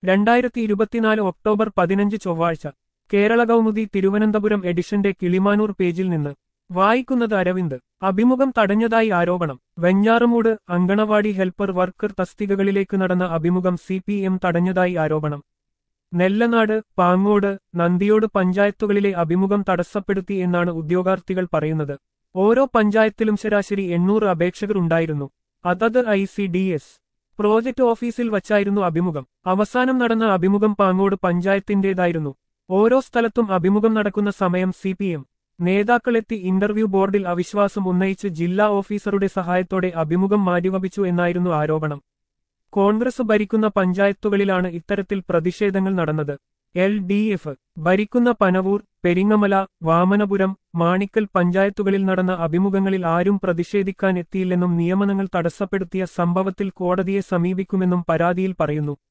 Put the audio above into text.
രണ്ടായിരത്തി ഇരുപത്തിനാല് ഒക്ടോബർ പതിനഞ്ച് ചൊവ്വാഴ്ച കേരള കൗമുദി തിരുവനന്തപുരം എഡിഷന്റെ കിളിമാനൂർ പേജിൽ നിന്ന് വായിക്കുന്നത് അരവിന്ദ് അഭിമുഖം തടഞ്ഞതായി ആരോപണം വെഞ്ഞാറമൂട് അങ്കണവാടി ഹെൽപ്പർ വർക്കർ തസ്തികകളിലേക്ക് നടന്ന അഭിമുഖം സി പി എം തടഞ്ഞതായി ആരോപണം നെല്ലനാട് പാങ്ങോട് നന്ദിയോട് പഞ്ചായത്തുകളിലെ അഭിമുഖം തടസ്സപ്പെടുത്തി എന്നാണ് ഉദ്യോഗാർത്ഥികൾ പറയുന്നത് ഓരോ പഞ്ചായത്തിലും ശരാശരി എണ്ണൂറ് അപേക്ഷകർ ഉണ്ടായിരുന്നു അതത് I C D S project ഓഫീസിൽ വച്ചായിരുന്നു അഭിമുഖം അവസാനം നടന്ന അഭിമുഖം പാങ്ങോട് പഞ്ചായത്തിന്റേതായിരുന്നു ഓരോ സ്ഥലത്തും അഭിമുഖം നടക്കുന്ന സമയം സി പി എം നേതാക്കളെത്തി ഇന്റർവ്യൂ ബോർഡിൽ അവിശ്വാസം ഉന്നയിച്ച് ജില്ലാ ഓഫീസറുടെ സഹായത്തോടെ അഭിമുഖം മാറ്റിവപ്പിച്ചു എന്നായിരുന്നു ആരോപണം കോൺഗ്രസ് ഭരിക്കുന്ന പഞ്ചായത്തുകളിലാണ് ഇത്തരത്തിൽ പ്രതിഷേധങ്ങൾ നടന്നത് എൽ ഡി എഫ് ഭരിക്കുന്ന പനവൂർ പെരിങ്ങമല വാമനപുരം മാണിക്കൽ പഞ്ചായത്തുകളിൽ നടന്ന അഭിമുഖങ്ങളിൽ ആരും പ്രതിഷേധിക്കാൻ എത്തിയില്ലെന്നും നിയമനങ്ങൾ തടസ്സപ്പെടുത്തിയ സംഭവത്തിൽ കോടതിയെ സമീപിക്കുമെന്നും പരാതിയിൽ പറയുന്നു